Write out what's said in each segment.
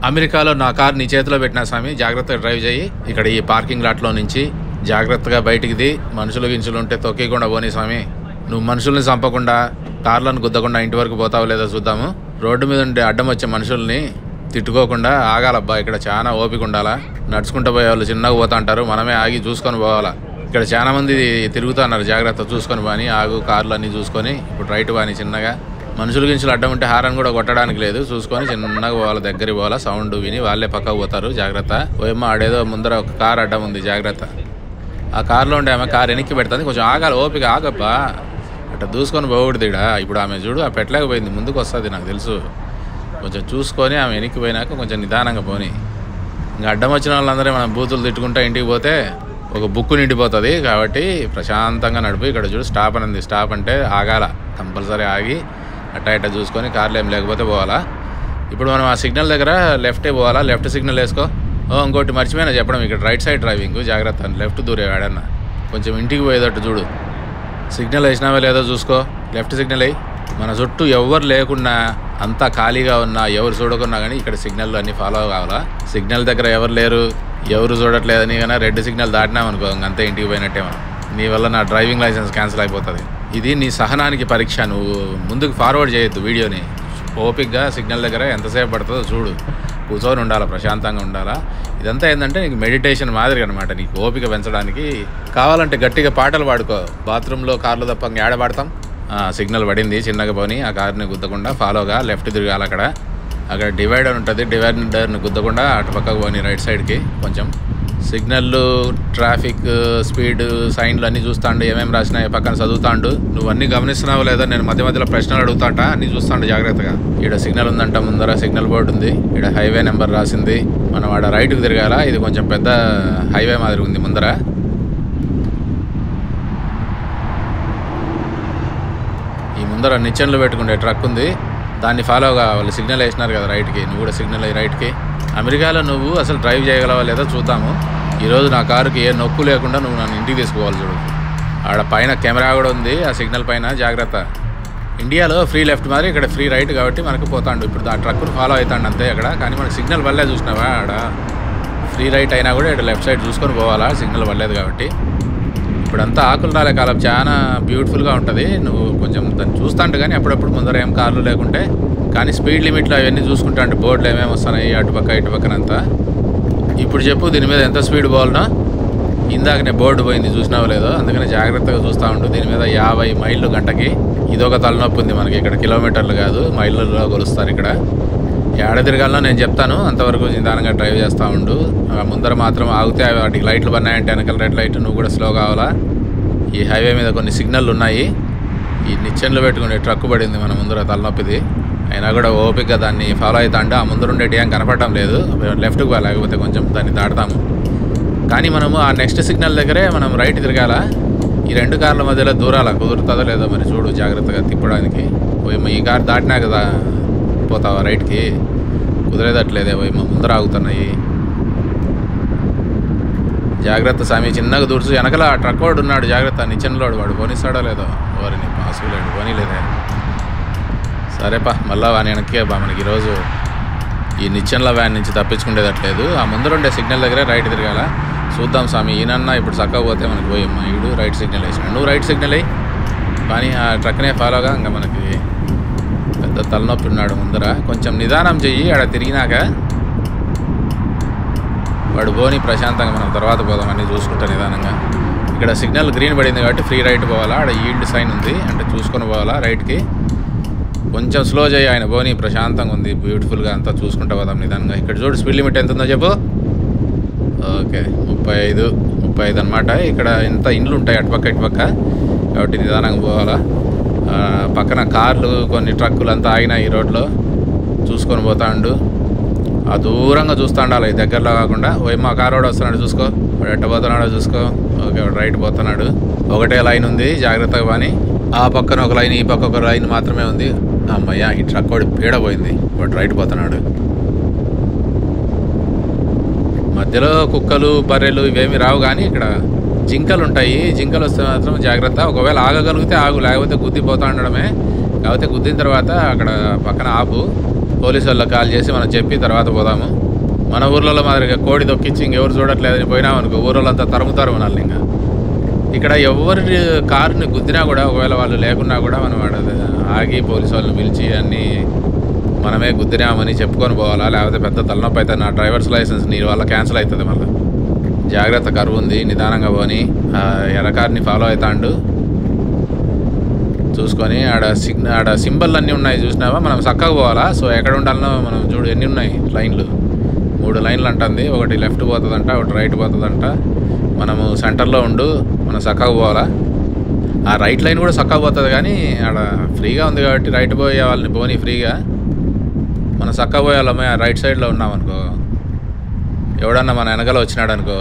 అమెరికాలో నా కార్ నీ చేతిలో పెట్టినా స్వామి జాగ్రత్తగా డ్రైవ్ చేయి ఇక్కడ ఈ పార్కింగ్ లాట్లో నుంచి జాగ్రత్తగా బయటికి ది మనుషులు గించులు ఉంటే తొక్కకుండా పోనీ స్వామి నువ్వు మనుషుల్ని చంపకుండా కార్లను గుద్దకుండా ఇంటి వరకు పోతావు లేదో చూద్దాము రోడ్డు మీద ఉండే అడ్డం వచ్చే మనుషుల్ని తిట్టుకోకుండా ఆగాలబ్బా ఇక్కడ చాలా ఓపిక ఉండాలా నడుచుకుంటూ పోయే వాళ్ళు చిన్నగా పోతా అంటారు మనమే ఆగి చూసుకొని పోవాలా ఇక్కడ చాలా మంది తిరుగుతున్నారు జాగ్రత్త చూసుకొని పోని ఆగు కార్లు అన్ని చూసుకొని ఇప్పుడు రైట్ పోని చిన్నగా మనుషులు గించులు అడ్డం ఉంటే హారన్ కూడా కొట్టడానికి లేదు చూసుకొని చిన్నగా పోవాలి దగ్గరికి పోవాలా సౌండ్ విని వాళ్ళే పక్కకు పోతారు జాగ్రత్త ఓయమ్మ ఆడేదో ముందర ఒక కార్ అడ్డం ఉంది జాగ్రత్త ఆ కార్లో ఉండే ఆమె కార్ వెనక్కి పెడుతుంది కొంచెం ఆగాలి ఓపిక ఆగబ్బా అట్లా దూసుకొని పోకూడదు ఈడ ఇప్పుడు ఆమె చూడు ఆ పెట్టలేకపోయింది ముందుకు వస్తుంది నాకు తెలుసు కొంచెం చూసుకొని ఆమె వెనక్కి పోయినాక కొంచెం నిదానంగా పోని ఇంకా అడ్డం వచ్చిన వాళ్ళందరూ మనం బూతులు తిట్టుకుంటా ఇంటికి పోతే ఒక బుక్ నిండిపోతుంది కాబట్టి ప్రశాంతంగా నడుపు ఇక్కడ చూడు స్టాప్ అని ఉంది స్టాప్ అంటే ఆగాల కంపల్సరీ ఆగి అట్టా ఇట్టా చూసుకొని కార్లు ఏం లేకపోతే పోవాలా ఇప్పుడు మనం ఆ సిగ్నల్ దగ్గర లెఫ్టే పోవాలా లెఫ్ట్ సిగ్నల్ వేసుకో ఓ ఇంకోటి మర్చిపోయినా చెప్పడం ఇక్కడ రైట్ సైడ్ డ్రైవింగ్ జాగ్రత్త లెఫ్ట్ దూరే వాడన్నా కొంచెం ఇంటికి పోయేటట్టు చూడు సిగ్నల్ వేసినావా లేదో చూసుకో లెఫ్ట్ సిగ్నల్ అయ్యి మన చుట్టూ ఎవరు లేకున్నా అంతా ఖాళీగా ఉన్నా ఎవరు చూడకున్నా కానీ ఇక్కడ సిగ్నల్ అన్ని ఫాలో కావాలా సిగ్నల్ దగ్గర ఎవరు లేరు ఎవరు చూడట్లేదని కానీ రెడ్ సిగ్నల్ దాటినామనుకో అంతే ఇంటికి పోయినట్టే మనం నీ వల్ల నా డ్రైవింగ్ లైసెన్స్ క్యాన్సిల్ అయిపోతుంది ఇది నీ సహనానికి పరీక్ష నువ్వు ముందుకు ఫార్వర్డ్ చేయొద్దు వీడియోని ఓపిక్గా సిగ్నల్ దగ్గర ఎంతసేపు పడుతుందో చూడు కూర్చొని ఉండాలా ప్రశాంతంగా ఉండాలా ఇదంతా ఏంటంటే నీకు మెడిటేషన్ మాదిరి అనమాట నీకు ఓపిక పెంచడానికి కావాలంటే గట్టిగా పాటలు పాడుకో బాత్రూంలో కార్లు తప్ప ఇంక ఏడ పాడతాం ఆ, సిగ్నల్ పడింది చిన్నగా పోని ఆ కార్ని గుద్దకుండా ఫాలోగా లెఫ్ట్ తిరగాలి అక్కడ అక్కడ డివైడర్ ఉంటుంది డివైడర్ని గుద్దకుండా అటు పక్కకు పోని రైట్ సైడ్కి కొంచెం సిగ్నల్లు ట్రాఫిక్ స్పీడ్ సైన్లు అన్నీ చూస్తాండు ఏమేమి రాసినాయి పక్కన చదువుతాండు నువ్వు అన్నీ గమనిస్తున్నావు లేదా నేను మధ్య మధ్యలో ప్రశ్నలు అడుగుతాట అన్నీ చూస్తాండు జాగ్రత్తగా ఈడ సిగ్నల్ ఉందంట ముందర సిగ్నల్ బోర్డు ఉంది ఈడ హైవే నెంబర్ రాసింది మనం ఆడ రైట్కి తిరగాల ఇది కొంచెం పెద్ద హైవే మాదిరి ఉంది ముందర ఈ ముందర నిచ్చెనలు పెట్టుకునే ట్రక్ ఉంది దాన్ని ఫాలో కావాలి సిగ్నల్ వేసినారు కదా రైట్కి నువ్వు కూడా సిగ్నల్ అయ్యి రైట్కి అమెరికాలో నువ్వు అసలు డ్రైవ్ చేయగలవా లేదో చూద్దాము ఈరోజు నా కారుకి ఏ నొక్కు లేకుండా నువ్వు నన్ను ఇంటికి తీసుకోవాలి చూడు ఆడ పైన కెమెరా కూడా ఉంది ఆ సిగ్నల్ పైన జాగ్రత్త ఇండియాలో ఫ్రీ లెఫ్ట్ మాదిరి ఇక్కడ ఫ్రీ రైట్ కాబట్టి మనకు పోతాండు ఇప్పుడు ఆ ట్రక్కును ఫాలో అవుతాడు అంతే అక్కడ కానీ మనకు సిగ్నల్ వల్లే చూసినావా ఆడ ఫ్రీ రైట్ అయినా కూడా ఇక్కడ లెఫ్ట్ సైడ్ చూసుకొని పోవాలా సిగ్నల్ వల్లేదు కాబట్టి ఇప్పుడంతా ఆకులు రాలే కాలం చాలా బ్యూటిఫుల్గా ఉంటుంది నువ్వు కొంచెం దాన్ని చూస్తాంటు కానీ అప్పుడప్పుడు ముందర ఏం కార్లు లేకుంటే కానీ స్పీడ్ లిమిట్లు అవన్నీ చూసుకుంటా అంటే బోర్డులు ఏమేమి వస్తున్నాయి అటుపక్క ఇటుపక్కనంతా ఇప్పుడు చెప్పు దీని మీద ఎంత స్పీడ్ పోవాలనో ఇందాకనే బోర్డు పోయింది చూసినావో లేదో అందుకని జాగ్రత్తగా చూస్తూ ఉండు దీని మీద యాభై మైళ్ళు గంటకి ఇదొక తలనొప్పి ఉంది మనకి ఇక్కడ కిలోమీటర్లు కాదు మైళ్ళలో కొలుస్తారు ఇక్కడ ఏడ తిరగాలనో నేను చెప్తాను అంతవరకు నిదానంగా డ్రైవ్ చేస్తూ ఉండు ఆ ముందర మాత్రం ఆగితే అవి వాటికి లైట్లు పన్నాయంటే వెనకాల రెడ్ లైట్ నువ్వు కూడా స్లో కావాలా ఈ హైవే మీద కొన్ని సిగ్నల్ ఉన్నాయి ఈ నిచ్చెనలు పెట్టుకునే ట్రక్ పడింది మన ముందర తలనొప్పిది అయినా కూడా ఓపికగా దాన్ని ఫాలో అవుతాంటే ఆ ముందర ఉండేటి ఏం కనపడటం లేదు లెఫ్ట్కి పో లేకపోతే కొంచెం దాన్ని దాటుతాము కానీ మనము ఆ నెక్స్ట్ సిగ్నల్ దగ్గరే మనం రైట్ తిరగాల ఈ రెండు కార్ల మధ్యలో దూరాల కుదురుతుందో లేదో మరి చూడు జాగ్రత్తగా తిప్పడానికి ఓయమ్మ ఈ కార్ దాటినా కదా పోతావా రైట్కి కుదిరేదట్లేదే ఓయమ్మ ముందర ఆగుతున్నాయి జాగ్రత్త స్వామి చిన్నగా దూర్చు వెనకల ఆ ట్రక్ వాడు ఉన్నాడు జాగ్రత్త నిచ్చెనలోడు వాడు పోనిస్తాడో లేదో వారిని పాసులేడు పోనీలేదే సరేపా మళ్ళా వాని వెనక్కే బా మనకి ఈరోజు ఈ నిచ్చెనల వ్యాన్ నుంచి తప్పించుకునేదట్లేదు ఆ ముందరుండే సిగ్నల్ దగ్గరే రైట్ తిరగాల చూద్దాం స్వామి ఈయనన్నా ఇప్పుడు చక్కగా పోతే మనకి పోయమ్మా ఈడు రైట్ సిగ్నల్ వేసినాడు నువ్వు రైట్ సిగ్నల్ అయ్యి కానీ ఆ ట్రక్నే ఫాలోగా ఇంకా మనకి పెద్ద తలనొప్పి ఉన్నాడు ముందర కొంచెం నిదానం చెయ్యి ఆడ తిరిగినాక వాడు పోని ప్రశాంతంగా మనం తర్వాత పోదాం అన్నీ చూసుకుంటా నిదానంగా ఇక్కడ సిగ్నల్ గ్రీన్ పడింది కాబట్టి ఫ్రీ రైట్ పోవాలా ఆడ ఈల్డ్ సైన్ ఉంది అంటే చూసుకొని పోవాలా రైట్కి కొంచెం స్లో చేయి ఆయన పోనీ ప్రశాంతంగా ఉంది బ్యూటిఫుల్గా అంతా చూసుకుంటా పోదాం నిదానంగా ఇక్కడ చూడు స్పీడ్ లిమిట్ ఎంత ఉందో చెప్పు ఓకే ముప్పై ఐదు ముప్పై ఐదు అనమాట ఇక్కడ ఇంత ఇండ్లు ఉంటాయి అటుపక్క ఇటుపక్క కాబట్టి నిదానంగా పోవాలా ఆ, పక్కన కార్లు కొన్ని ట్రక్కులు అంతా ఆగినాయి ఈ రోడ్లో చూసుకొని పోతాండు ఆ దూరంగా చూస్తా ఉండాలి దగ్గరలో కాకుండా ఓ మా కార్ వాడు వస్తున్నాడు చూసుకో వాడు ఎట్ట పోతున్నాడో చూసుకో ఓకే వాడు రైట్ పోతున్నాడు ఒకటే లైన్ ఉంది జాగ్రత్తగా పని ఆ పక్కన ఒక లైన్ ఈ పక్క ఒక లైన్ మాత్రమే ఉంది అమ్మయ్య ఈ ట్రక్ వాడు పీడ పోయింది వాడు రైట్ పోతున్నాడు మధ్యలో కుక్కలు బర్రెలు ఇవేమి రావు కానీ ఇక్కడ జింకలు ఉంటాయి జింకలు వస్తే మాత్రం జాగ్రత్త ఒకవేళ ఆగగలిగితే ఆగు లేకపోతే గుద్దిపోతా ఉండడమే కాకపోతే గుద్దిన తర్వాత అక్కడ పక్కన ఆపు పోలీసు వాళ్ళకి కాల్ చేసి మనం చెప్పి తర్వాత పోదాము మన ఊర్లలో మాదిరిగా కోడి దొక్కించి ఇంకెవరు చూడట్లేదని పోయినామనుకో ఊరోళ్ళంతా తరుముతారు మనల్ని ఇంకా ఇక్కడ ఎవరి కారుని గుద్దినా కూడా ఒకవేళ వాళ్ళు లేకున్నా కూడా మనం ఆడ ఆగి పోలీసు వాళ్ళని పిలిచి అన్నీ మనమే గుద్దినామని చెప్పుకొని పోవాలా లేకపోతే పెద్ద తలనొప్పి అయితే నా డ్రైవర్స్ లైసెన్స్ నీ వల్ల క్యాన్సిల్ అవుతుంది మళ్ళీ జాగ్రత్త కరువు ఉంది నిదానంగా పోని ఆ ఎర్రకారుని ఫాలో అవుతాండు చూసుకొని ఆడ సిగ్న ఆడ సింబల్ అన్నీ ఉన్నాయి చూసినావా మనం చక్కగా పోవాలా సో ఎక్కడ ఉండాలనో మనం చూడు ఎన్ని ఉన్నాయి లైన్లు మూడు లైన్లు అంటుంది ఒకటి లెఫ్ట్ పోతుందంట ఒకటి రైట్ పోతుందంట మనము సెంటర్లో ఉండు మనం చక్కగా పోవాలా ఆ రైట్ లైన్ కూడా చక్కగా పోతుంది కానీ ఆడ ఫ్రీగా ఉంది కాబట్టి రైట్ పోయే వాళ్ళని పోని ఫ్రీగా మనం చక్కగా పోయే వాళ్ళమే ఆ రైట్ సైడ్లో ఉన్నామనుకో ఎవడన్నా మన వెనకాల వచ్చినాడు అనుకో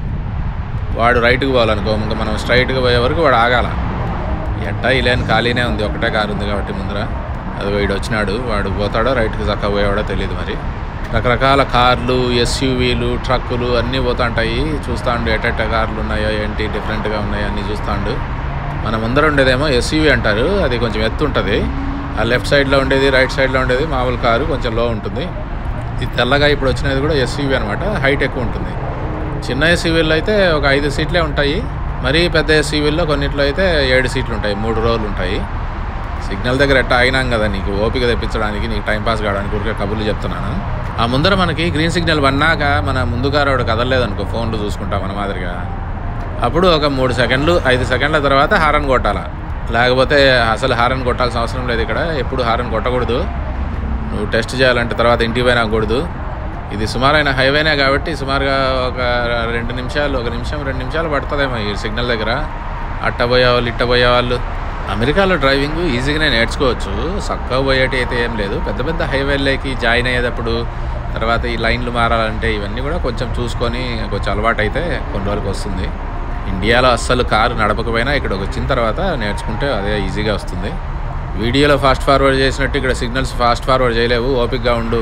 వాడు రైట్కి పోవాలనుకో ఇంకా మనం స్ట్రైట్గా పోయే వరకు వాడు ఆగాల ఎట్టా ఇలేని ఖాళీనే ఉంది ఒకటే కారు ఉంది కాబట్టి ముందర అది వీడు వచ్చినాడు వాడు పోతాడో రైట్కి చక్కగా పోయేవాడో తెలియదు మరి రకరకాల కార్లు ఎస్యూవీలు ట్రక్కులు అన్నీ పోతుంటాయి చూస్తాండు ఎటెట్ట కార్లు ఉన్నాయో ఏంటి డిఫరెంట్గా ఉన్నాయో అన్నీ చూస్తాండు మన ముందర ఉండేదేమో ఎస్యూవీ అంటారు అది కొంచెం ఎత్తు ఉంటుంది ఆ లెఫ్ట్ సైడ్లో ఉండేది రైట్ సైడ్లో ఉండేది మామూలు కారు కొంచెం లో ఉంటుంది ఇది తెల్లగా ఇప్పుడు వచ్చినది కూడా ఎస్యూవీ అనమాట హైట్ ఎక్కువ ఉంటుంది చిన్న ఎస్యూవీల్లో అయితే ఒక ఐదు సీట్లే ఉంటాయి మరీ పెద్ద ఎస్యూవీల్లో కొన్నిట్లో అయితే ఏడు సీట్లు ఉంటాయి మూడు రోజులు ఉంటాయి సిగ్నల్ దగ్గర ఎట్ట ఆగినాం కదా నీకు ఓపిక తెప్పించడానికి నీకు టైం పాస్ కావడానికి ఊరికే కబుర్లు చెప్తున్నాను ఆ ముందర మనకి గ్రీన్ సిగ్నల్ పన్నాక మన ముందుగా వాడు కదలలేదనుకో ఫోన్లు చూసుకుంటా మన మాదిరిగా అప్పుడు ఒక మూడు సెకండ్లు ఐదు సెకండ్ల తర్వాత హారన్ కొట్టాలా లేకపోతే అసలు హారన్ కొట్టాల్సిన అవసరం లేదు ఇక్కడ ఎప్పుడు హారన్ కొట్టకూడదు నువ్వు టెస్ట్ చేయాలంటే తర్వాత ఇంటికి పోయినా కూడదు ఇది సుమారైన హైవేనే కాబట్టి సుమారుగా ఒక రెండు నిమిషాలు ఒక నిమిషం రెండు నిమిషాలు పడుతుందేమో ఈ సిగ్నల్ దగ్గర అట్ట పోయేవాళ్ళు ఇట్ట పోయేవాళ్ళు అమెరికాలో డ్రైవింగ్ ఈజీగానే నేర్చుకోవచ్చు చక్కగా పోయేటి అయితే ఏం లేదు పెద్ద పెద్ద హైవేల్లోకి జాయిన్ అయ్యేటప్పుడు తర్వాత ఈ లైన్లు మారాలంటే ఇవన్నీ కూడా కొంచెం చూసుకొని కొంచెం అలవాటు అయితే కొన్ని రోజులకు వస్తుంది ఇండియాలో అస్సలు కారు నడపకపోయినా ఇక్కడికి వచ్చిన తర్వాత నేర్చుకుంటే అదే ఈజీగా వస్తుంది వీడియోలో ఫాస్ట్ ఫార్వర్డ్ చేసినట్టు ఇక్కడ సిగ్నల్స్ ఫాస్ట్ ఫార్వర్డ్ చేయలేవు ఓపిక్గా ఉండు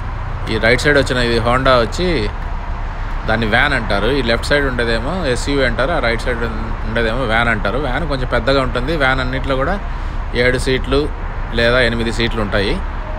ఈ రైట్ సైడ్ వచ్చిన ఇది హోండా వచ్చి దాన్ని వ్యాన్ అంటారు ఈ లెఫ్ట్ సైడ్ ఉండేదేమో ఎస్యూవీ అంటారు ఆ రైట్ సైడ్ ఉండేదేమో వ్యాన్ అంటారు వ్యాన్ కొంచెం పెద్దగా ఉంటుంది వ్యాన్ అన్నిట్లో కూడా ఏడు సీట్లు లేదా ఎనిమిది సీట్లు ఉంటాయి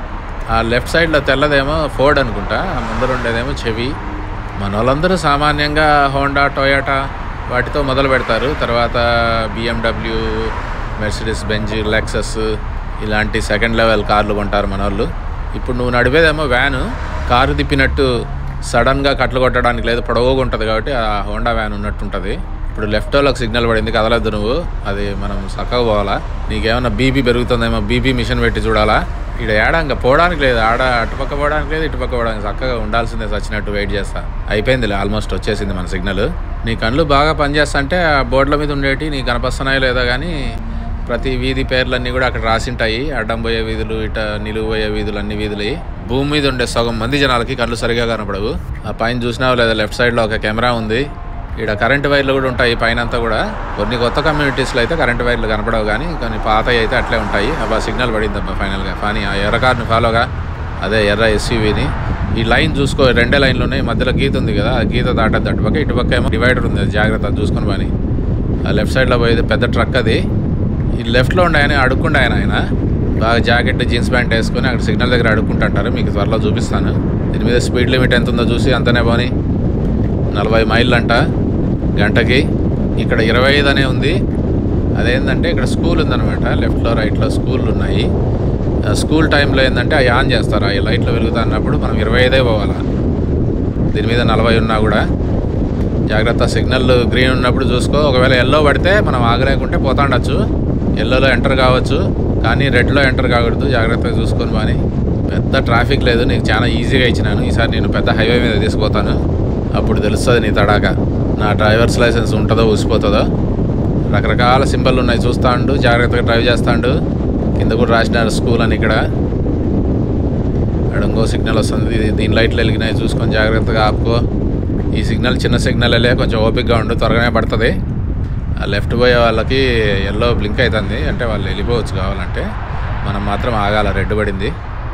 ఆ లెఫ్ట్ సైడ్లో తెల్లదేమో ఫోర్డ్ అనుకుంటా ఆ ముందర ఉండేదేమో చెవి మన వాళ్ళందరూ సామాన్యంగా హోండా టొయాటా వాటితో మొదలు పెడతారు తర్వాత బిఎండబ్ల్యూ మెర్సిడీస్ బెంజ్ లెక్సస్ ఇలాంటి సెకండ్ లెవెల్ కార్లు కొంటారు మన వాళ్ళు ఇప్పుడు నువ్వు నడిపేదేమో వ్యాను కారు తిప్పినట్టు సడన్గా కట్లు కొట్టడానికి లేదు పొడవుగా ఉంటుంది కాబట్టి ఆ హోండా వ్యాన్ ఉన్నట్టు ఉంటుంది ఇప్పుడు లెఫ్ట్ వాళ్ళకి సిగ్నల్ పడింది కదలద్దు నువ్వు అది మనం చక్కగా పోవాలా నీకేమన్నా బీపీ పెరుగుతుందేమో బీపీ మిషన్ పెట్టి చూడాలా ఇక్కడ ఏడా ఇంకా పోవడానికి లేదు ఆడ అటుపక్క పోవడానికి లేదు ఇటుపక్క పోవడానికి చక్కగా ఉండాల్సిందే సచ్చినట్టు వెయిట్ చేస్తా అయిపోయిందిలే ఆల్మోస్ట్ వచ్చేసింది మన సిగ్నల్ నీ కళ్ళు బాగా పనిచేస్తా అంటే ఆ బోర్డుల మీద ఉండేటి నీకు కనపస్తున్నాయో లేదో కానీ ప్రతి వీధి పేర్లన్నీ కూడా అక్కడ రాసింటాయి అడ్డం పోయే వీధులు ఇట నిలువు పోయే వీధులు అన్ని వీధులు భూమి మీద ఉండే సగం మంది జనాలకి కళ్ళు సరిగా కనపడవు ఆ పైన చూసినావు లేదా లెఫ్ట్ సైడ్లో ఒక కెమెరా ఉంది ఇక్కడ కరెంట్ వైర్లు కూడా ఉంటాయి పైన అంతా కూడా కొన్ని కొత్త కమ్యూనిటీస్లో అయితే కరెంట్ వైర్లు కనపడవు కానీ కొన్ని పాత అయితే అట్లే ఉంటాయి అబ్బా సిగ్నల్ పడిందబ్బా ఫైనల్గా కానీ ఆ ఎర్ర కార్ని ఫాలోగా అదే ఎర్ర ఎస్యూవీని ఈ లైన్ చూసుకో రెండే లైన్లు ఉన్నాయి మధ్యలో గీత ఉంది కదా ఆ గీత దాటద్దు అటుపక్క ఇటుపక్క ఏమో డివైడర్ ఉంది అది జాగ్రత్త అది చూసుకొని పని ఆ లెఫ్ట్ సైడ్లో పోయేది పెద్ద ట్రక్ అది ఈ లెఫ్ట్లో ఉండే ఆయన అడుక్కుండా ఆయన ఆయన బాగా జాకెట్ జీన్స్ ప్యాంట్ వేసుకొని అక్కడ సిగ్నల్ దగ్గర అడుక్కుంటుంటారు మీకు త్వరలో చూపిస్తాను దీని మీద స్పీడ్ లిమిట్ ఎంత ఉందో చూసి అంతనే పోని నలభై మైళ్ళు అంట గంటకి ఇక్కడ ఇరవై ఐదు అనే ఉంది అదేంటంటే ఇక్కడ స్కూల్ ఉందన్నమాట లెఫ్ట్లో రైట్లో స్కూల్ ఉన్నాయి ఆ స్కూల్ టైంలో ఏంటంటే అవి ఆన్ చేస్తారు ఆ లైట్లు వెలుగుతున్నప్పుడు మనం ఇరవై ఐదే పోవాలా దీని మీద నలభై ఉన్నా కూడా జాగ్రత్త సిగ్నల్ గ్రీన్ ఉన్నప్పుడు చూసుకో ఒకవేళ ఎల్లో పడితే మనం ఆగలేకుంటే పోతాండొచ్చు ఎల్లోలో ఎంటర్ కావచ్చు కానీ రెడ్లో ఎంటర్ కాకూడదు జాగ్రత్తగా చూసుకొని బాని పెద్ద ట్రాఫిక్ లేదు నీకు చాలా ఈజీగా ఇచ్చినాను ఈసారి నేను పెద్ద హైవే మీద తీసుకుపోతాను అప్పుడు తెలుస్తుంది నీ తడాక నా డ్రైవర్స్ లైసెన్స్ ఉంటుందో ఊసిపోతుందో రకరకాల సింబల్ ఉన్నాయి చూస్తాండు జాగ్రత్తగా డ్రైవ్ చేస్తాండు కింద కూడా రాసినారు స్కూల్ అని ఇక్కడ అక్కడ ఇంకో సిగ్నల్ వస్తుంది ఇది- దీని లైట్లు వెలిగినాయి చూసుకొని జాగ్రత్తగా ఆపుకో ఈ సిగ్నల్ చిన్న సిగ్నల్ వెళ్ళే కొంచెం ఓపిక్గా ఉండు త్వరగానే పడుతుంది ఆ లెఫ్ట్ పోయే వాళ్ళకి ఎల్లో బ్లింక్ అవుతుంది అంటే వాళ్ళు వెళ్ళిపోవచ్చు కావాలంటే మనం మాత్రం ఆగాల రెడ్ పడింది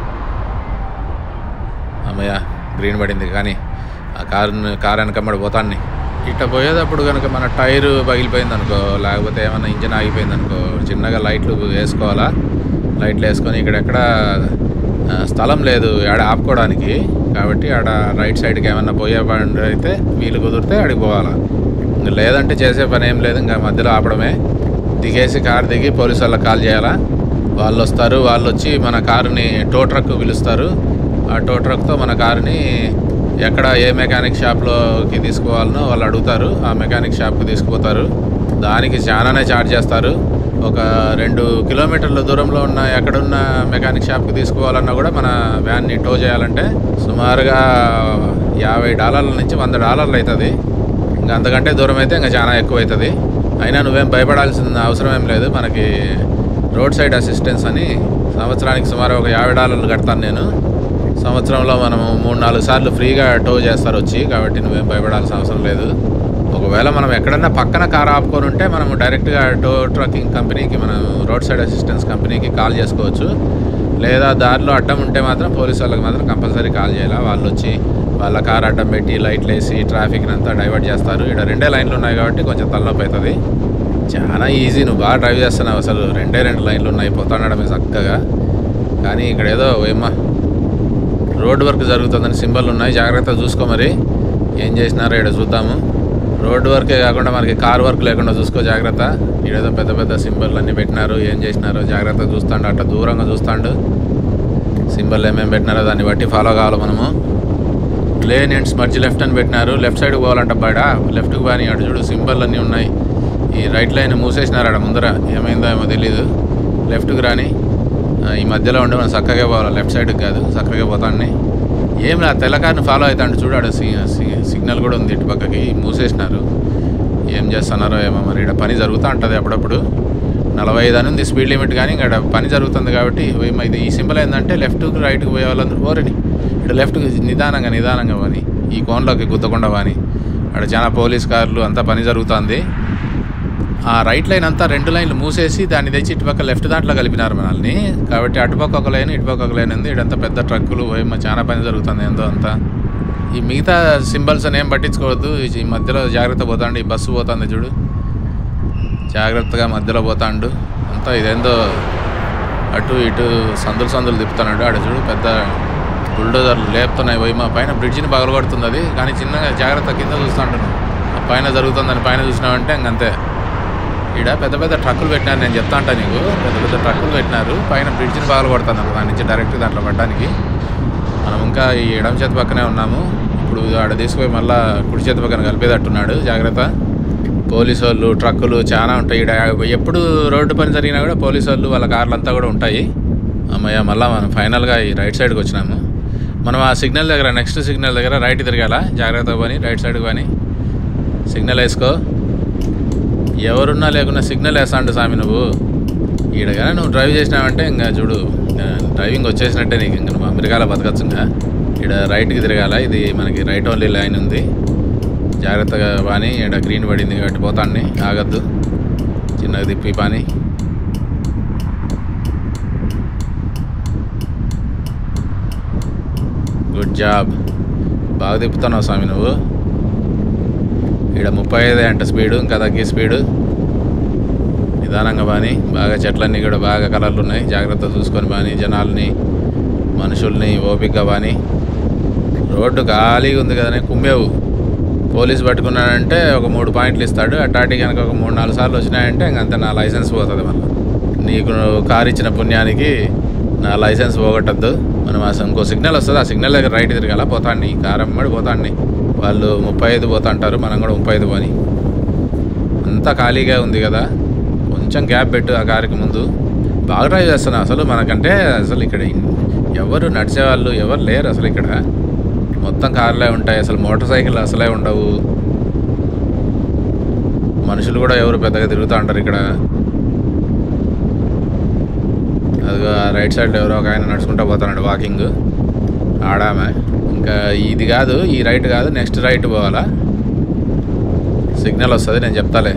అమ్మయ్య గ్రీన్ పడింది కానీ ఆ కారు కారు వెనకమ్మడి పోతాన్ని ఇట్ట పోయేటప్పుడు కనుక మన టైరు పగిలిపోయింది అనుకో లేకపోతే ఏమన్నా ఇంజిన్ ఆగిపోయింది అనుకో చిన్నగా లైట్లు వేసుకోవాలా లైట్లు వేసుకొని ఇక్కడెక్కడ ఆ, స్థలం లేదు ఆడ ఆపుకోవడానికి కాబట్టి ఆడ రైట్ సైడ్కి ఏమన్నా పోయే పని అయితే వీలు కుదిరితే ఆడికి పోవాలా ఇంకా లేదంటే చేసే పని ఏం లేదు ఇంకా మధ్యలో ఆపడమే దిగేసి కారు దిగి పోలీసు వాళ్ళకి కాల్ చేయాలా వాళ్ళు వస్తారు వాళ్ళు వచ్చి మన కారుని టో ట్రక్ పిలుస్తారు ఆ టో ట్రక్తో మన కారుని ఎక్కడ ఏ మెకానిక్ షాప్లోకి తీసుకుపోవాలనో వాళ్ళు అడుగుతారు ఆ మెకానిక్ షాప్కి తీసుకుపోతారు దానికి చాలానే ఛార్జ్ చేస్తారు ఒక రెండు కిలోమీటర్ల దూరంలో ఉన్న ఎక్కడున్న మెకానిక్ షాప్కి తీసుకుపోవాలన్నా కూడా మన వ్యాన్ని టో చేయాలంటే సుమారుగా యాభై డాలర్ల నుంచి వంద డాలర్లు అవుతుంది ఇంకా అంతకంటే దూరం అయితే ఇంకా చాలా ఎక్కువ అవుతుంది అయినా నువ్వేం భయపడాల్సిన అవసరం ఏం లేదు మనకి రోడ్ సైడ్ అసిస్టెన్స్ అని సంవత్సరానికి సుమారు ఒక యాభై డాలర్లు కడతాను నేను సంవత్సరంలో మనం మూడు నాలుగు సార్లు ఫ్రీగా టో చేస్తారు వచ్చి కాబట్టి నువ్వేం భయపడాల్సిన అవసరం లేదు ఒకవేళ మనం ఎక్కడన్నా పక్కన కార్ ఆపుకొని ఉంటే మనం డైరెక్ట్గా టో ట్రక్కింగ్ కంపెనీకి మనం రోడ్ సైడ్ అసిస్టెన్స్ కంపెనీకి కాల్ చేసుకోవచ్చు లేదా దారిలో అడ్డం ఉంటే మాత్రం పోలీసు వాళ్ళకి మాత్రం కంపల్సరీ కాల్ చేయాలి వాళ్ళు వచ్చి వాళ్ళ కార్ అడ్డం పెట్టి లైట్లు వేసి ట్రాఫిక్ని అంతా డైవర్ట్ చేస్తారు ఇక్కడ రెండే లైన్లు ఉన్నాయి కాబట్టి కొంచెం తలనొప్పి అవుతుంది చాలా ఈజీ నువ్వు బాగా డ్రైవ్ చేస్తున్నావు అసలు రెండే రెండు లైన్లు ఉన్నాయి పోతాడమే చక్కగా కానీ ఇక్కడ ఏదో ఏమ్మా రోడ్ వర్క్ జరుగుతుందని సింబల్ ఉన్నాయి జాగ్రత్తగా చూసుకో మరి ఏం చేసినారో ఇక్కడ చూద్దాము రోడ్ వర్కే కాకుండా మనకి కార్ వర్క్ లేకుండా చూసుకో జాగ్రత్త ఈడేదో పెద్ద పెద్ద సింబల్ అన్నీ పెట్టినారు ఏం చేసినారో జాగ్రత్తగా చూస్తాండు అట్లా దూరంగా చూస్తాండు సింబల్ ఏమేమి పెట్టినారో దాన్ని బట్టి ఫాలో కావాలి మనము లేన్ ఎండ్స్ మధ్య లెఫ్ట్ అని పెట్టినారు లెఫ్ట్ సైడ్కి పోవాలంట బయట లెఫ్ట్కి పోని అటు చూడు సింబల్ అన్నీ ఉన్నాయి ఈ రైట్ లైన్ మూసేసినారు ఆడ ముందర ఏమైందో ఏమో తెలీదు లెఫ్ట్కి రాని ఆ, ఈ మధ్యలో ఉండి మనం చక్కగా పోవాలి లెఫ్ట్ సైడ్కి కాదు చక్కగా పోతాన్ని ఏం లా తెల్లకారుని ఫాలో అవుతాడు చూడు ఆడ సి- సి- సిగ్నల్ కూడా ఉంది ఇటు పక్కకి మూసేసినారు ఏం చేస్తున్నారో ఏమో మరి ఇక్కడ పని జరుగుతూ ఉంటుంది అప్పుడప్పుడు నలభై ఐదు అని ఉంది స్పీడ్ లిమిట్ కానీ ఇక్కడ పని జరుగుతుంది కాబట్టి ఏమో ఇది ఈ సింబల్ ఏంటంటే లెఫ్ట్కి రైట్కి పోయే వాళ్ళందరూ ఓరని ఇక్కడ లెఫ్ట్కి నిదానంగా నిదానంగా పోని ఈ కోన్లోకి గుద్దకుండా పోని అక్కడ చాలా పోలీస్ కార్లు అంతా పని జరుగుతుంది ఆ రైట్ లైన్ అంతా రెండు లైన్లు మూసేసి దాన్ని తెచ్చి ఇటుపక్క లెఫ్ట్ దాంట్లో కలిపినారు మనల్ని కాబట్టి అటుపక్క ఒక లైన్ ఇటుపక్క ఒక లైన్ ఉంది ఇడంతా పెద్ద ట్రక్కులు ఏమో చాలా పని జరుగుతుంది ఏందో అంతా ఈ మిగతా సింబల్స్ అని ఏం పట్టించుకోవద్దు ఈ మధ్యలో జాగ్రత్త పోతాండు ఈ బస్సు పోతుంది చూడు జాగ్రత్తగా మధ్యలో పోతాండు అంతా ఇదేందో అటు ఇటు సందులు సందులు తిప్పుతున్నాడు ఆడ చూడు పెద్ద బుల్డోజర్లు లేపుతున్నాయి పోయి మా పైన బ్రిడ్జిని పగలగొడుతుంది అది కానీ చిన్నగా జాగ్రత్త కింద చూస్తుంటాను ఆ పైన జరుగుతుందని పైన చూసినామంటే ఇంకంతే ఈడ పెద్ద పెద్ద ట్రక్కులు పెట్టినారు నేను చెప్తా అంటా నీకు పెద్ద పెద్ద ట్రక్కులు పెట్టినారు పైన బ్రిడ్జిని పగలగొడుతున్నారు దాని నుంచి డైరెక్ట్ దాంట్లో పడడానికి మనం ఇంకా ఈ ఎడమ చేతి పక్కనే ఉన్నాము ఇప్పుడు ఆడ తీసుకుపోయి మళ్ళా కుడి చేతి పక్కన కలిపేటట్టున్నాడు జాగ్రత్త పోలీసు వాళ్ళు ట్రక్కులు చాలా ఉంటాయి ఈడ ఎప్పుడు రోడ్డు పని జరిగినా కూడా పోలీసు వాళ్ళు వాళ్ళ కార్లు అంతా కూడా ఉంటాయి అమ్మయ్య మళ్ళీ మనం ఫైనల్గా ఈ రైట్ సైడ్కి వచ్చినాము మనం ఆ సిగ్నల్ దగ్గర నెక్స్ట్ సిగ్నల్ దగ్గర రైట్ తిరగాల జాగ్రత్తగా పని రైట్ సైడ్కి పని సిగ్నల్ వేసుకో ఎవరున్నా లేకున్నా సిగ్నల్ వేస్తాండు స్వామి నువ్వు ఈడగానే నువ్వు డ్రైవ్ చేసినావంటే ఇంకా చూడు ఇంకా డ్రైవింగ్ వచ్చేసినట్టే నీకు ఇంకా నువ్వు అమెరికాలో బతకచ్చు ఇంకా ఇక్కడ రైట్కి తిరగాల ఇది మనకి రైట్ ఓన్లీ లైన్ ఉంది జాగ్రత్తగా పాని ఇక్కడ గ్రీన్ పడింది కాబట్టి పోతాండి ఆగద్దు చిన్నగా తిప్పి పాని గుడ్ జాబ్ బాగా తిప్పుతున్నావు స్వామి నువ్వు ఇక్కడ ముప్పై ఐదు అంట స్పీడు ఇంకా తగ్గి స్పీడు నిదానంగా బాని బాగా చెట్లన్నీ కూడా బాగా కలర్లు ఉన్నాయి జాగ్రత్త చూసుకొని బాని జనాల్ని మనుషుల్ని ఓపికగా బాని రోడ్డు ఖాళీగా ఉంది కదనే కుమ్మేవు పోలీస్ పట్టుకున్నాడంటే ఒక మూడు పాయింట్లు ఇస్తాడు అటాటి కనుక ఒక మూడు నాలుగు సార్లు వచ్చినాయంటే ఇంకంతే నా లైసెన్స్ పోతుంది మళ్ళీ నీకు కారు ఇచ్చిన పుణ్యానికి నా లైసెన్స్ పోగొట్టద్దు మనం అసలు ఇంకో సిగ్నల్ వస్తుంది ఆ సిగ్నల్ దగ్గర రైట్ తిరగాల పోతాండి కారు అమ్మడి పోతాండి వాళ్ళు ముప్పై ఐదు పోతాంటారు మనం కూడా ముప్పై ఐదు పోని అంతా ఖాళీగా ఉంది కదా కొంచెం గ్యాప్ పెట్టు ఆ కారుకి ముందు బాగా డ్రైవ్ చేస్తున్నా అసలు మనకంటే అసలు ఇక్కడ ఎవరు నడిచేవాళ్ళు ఎవరు లేరు అసలు ఇక్కడ మొత్తం కార్లే ఉంటాయి అసలు మోటార్ సైకిల్ అసలే ఉండవు మనుషులు కూడా ఎవరు పెద్దగా తిరుగుతూ ఉంటారు ఇక్కడ అదిగో ఆ రైట్ సైడ్ ఎవరో ఒక ఆయన నడుచుకుంటూ పోతున్నాడు వాకింగ్ ఆడామె ఇంకా ఇది కాదు ఈ రైట్ కాదు నెక్స్ట్ రైట్ పోవాలా సిగ్నల్ వస్తుంది నేను చెప్తాలే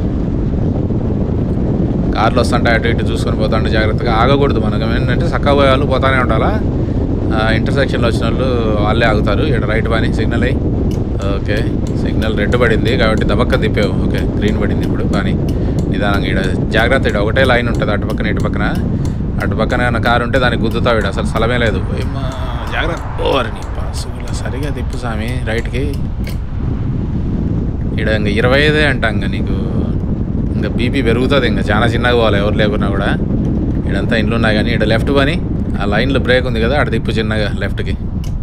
కార్లు వస్తుంటే అటు ఇటు చూసుకొని పోతాంటే జాగ్రత్తగా ఆగకూడదు మనకు ఏంటంటే చక్కగా పోయే వాళ్ళు పోతానే ఉండాలా ఇంటర్సెక్షన్లో వచ్చిన వాళ్ళు వాళ్ళే ఆగుతారు ఇక్కడ రైట్ పని సిగ్నల్ అయ్యి ఓకే సిగ్నల్ రెడ్ పడింది కాబట్టి దబక్క తిప్పావు ఓకే గ్రీన్ పడింది ఇప్పుడు కానీ నిదానంగా ఇక్కడ జాగ్రత్త ఇక్కడ ఒకటే లైన్ ఉంటుంది అటు పక్కన ఇటు పక్కన అటు పక్కన ఏమైనా కారు ఉంటే దానికి గుద్దుతావు వీడు అసలు స్థలమే లేదు ఏమ్మా, జాగ్రత్త ఓరి నీ పాసుగుల సరిగా తిప్పు స్వామి రైట్కి ఇక్కడ ఇంకా ఇరవై ఐదే అంట ఇంకా నీకు ఇంకా బీపీ పెరుగుతుంది ఇంకా చాలా చిన్నగా పోవాలి ఎవరు లేకున్నా కూడా ఇడంతా ఇంట్లో ఉన్నాయి కానీ ఇక్కడ లెఫ్ట్ పని ఆ లైన్లో బ్రేక్ ఉంది కదా అక్కడ తిప్పు చిన్నగా లెఫ్ట్కి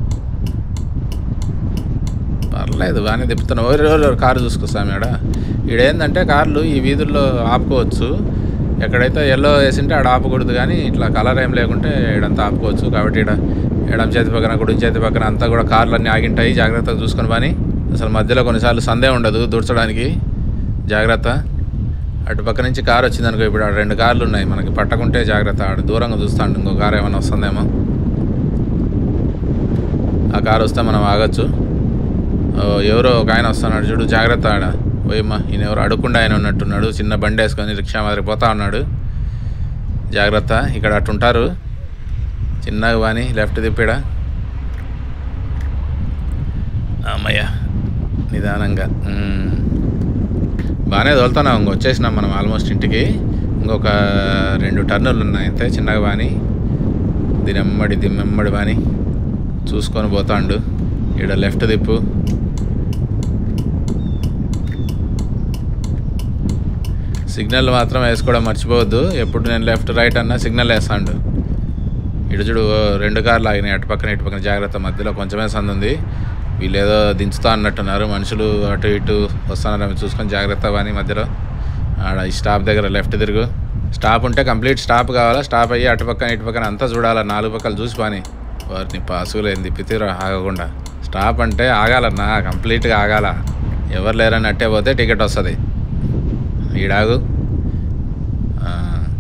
పర్లేదు బాగానే తిప్పుతున్నావు ఎవరు ఎవరు కారు చూసుకొస్తాం ఇక్కడ ఈడేందంటే కార్లు ఈ వీధుల్లో ఆపుకోవచ్చు ఎక్కడైతే ఎల్లో వేసింటే ఆడ ఆపకూడదు కానీ ఇట్లా కలర్ ఏం లేకుంటే ఇడంతా ఆపుకోవచ్చు కాబట్టి ఇక్కడ ఎడం చేతి పక్కన కుడి చేతి పక్కన అంతా కూడా కార్లు అన్నీ ఆగింటాయి జాగ్రత్తగా చూసుకొని పని అసలు మధ్యలో కొన్నిసార్లు సందే ఉండదు దూర్చడానికి జాగ్రత్త అటు పక్క నుంచి కారు వచ్చింది అనుకో ఇప్పుడు ఆడ రెండు కార్లు ఉన్నాయి మనకి పట్టకుంటే జాగ్రత్త ఆడ దూరంగా చూస్తాడు ఇంకో కారు ఏమైనా వస్తుందేమో ఆ కారు వస్తే మనం ఆగచ్చు ఓ, ఎవరో ఒక ఆయన వస్తున్నాడు చూడు జాగ్రత్త ఆడ పోయమ్మా ఈయన ఎవరు అడుక్కుండా ఆయన ఉన్నట్టున్నాడు చిన్న బండి వేసుకొని రిక్షా మాదిరి పోతా ఉన్నాడు జాగ్రత్త ఇక్కడ అట్టుంటారు చిన్నగా వాని లెఫ్ట్ తిప్పాడా అమ్మయ్య నిదానంగా మ్మ్. బాగానే తోలుతున్నాం ఇంక వచ్చేసినాం మనం ఆల్మోస్ట్ ఇంటికి ఇంకొక రెండు టర్నులు ఉన్నాయి అంతే చిన్నగా బాని దీని ఎమ్మడి దీని ఎమ్మడి బాని చూసుకొని పోతాండు ఈడ లెఫ్ట్ తిప్పు సిగ్నల్ మాత్రం వేసుకోవడం మర్చిపోవద్దు ఎప్పుడు నేను లెఫ్ట్ రైట్ అన్నా సిగ్నల్ వేస్తాడు ఇటు చూడు ఓ రెండు కార్లు ఆగినాయి అటు పక్కన ఇటు పక్కన జాగ్రత్త మధ్యలో కొంచెమే సందు ఉంది వీళ్ళు ఏదో దించుతా అన్నట్టున్నారు మనుషులు అటు ఇటు వస్తున్నారు అవి చూసుకొని జాగ్రత్త అని మధ్యలో ఆడ ఈ స్టాప్ దగ్గర లెఫ్ట్ తిరుగు స్టాప్ ఉంటే కంప్లీట్ స్టాప్ కావాలా స్టాప్ అయ్యి అటు పక్కన ఇటు పక్కన అంతా చూడాలా నాలుగు పక్కలు చూసి పని వారిని పాసులు ఏంది తిప్పితీరా ఆగకుండా స్టాప్ అంటే ఆగాలన్నా కంప్లీట్గా ఆగాల ఎవరు లేరని అట్టే పోతే టికెట్ వస్తుంది ఈడాగు ఆ.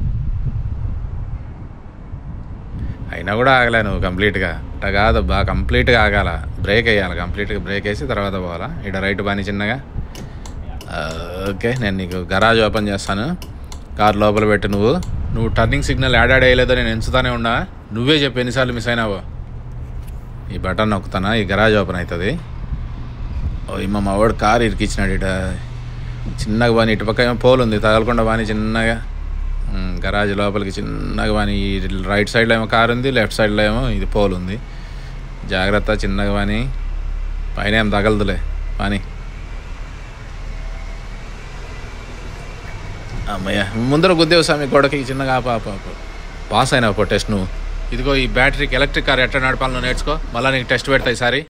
అయినా కూడా ఆగలే నువ్వు కంప్లీట్గా అట్ట కాదు బాగా కంప్లీట్గా ఆగాల బ్రేక్ వేయాలి కంప్లీట్గా బ్రేక్ వేసి తర్వాత పోవాలా ఇక్కడ రైట్ బాని చిన్నగా ఆ, ఓకే నేను నీకు గరాజ్ ఓపెన్ చేస్తాను కార్ లోపల పెట్టి నువ్వు నువ్వు టర్నింగ్ సిగ్నల్ యాడ్ యాడ్ అయ్యలేదో నేను ఎంచుతానే ఉన్నా నువ్వే చెప్పు ఎన్నిసార్లు మిస్ అయినావో ఈ బటన్ నొక్కుతానా ఈ గరాజ్ ఓపెన్ అవుతుంది ఓ ఇమ్మ మా వాడు కార్ ఇరికిచ్చినాడు ఇట చిన్నగా బాని ఇటు పక్క ఏమో పోల్ ఉంది తగలకుండా బాని చిన్నగా ఉమ్, గరాజ్ లోపలికి చిన్నగా బాని ఈ రైట్ సైడ్లో ఏమో కార్ ఉంది లెఫ్ట్ సైడ్లో ఏమో ఇది పోల్ ఉంది జాగ్రత్త చిన్నగా బాని పైన ఏం తగలదులే బాని అమ్మయ్య ముందర గుద్దేవు స్వామి గోడకి చిన్నగా ఆప ఆప ఆప పాస్ అయినావు పో టెస్ట్ నువ్వు ఇదిగో ఈ బ్యాటరీకి ఎలక్ట్రిక్ కార్ ఎట్లా నడపాలో నేర్చుకో మళ్ళీ నీకు టెస్ట్ పెడతాయి సారి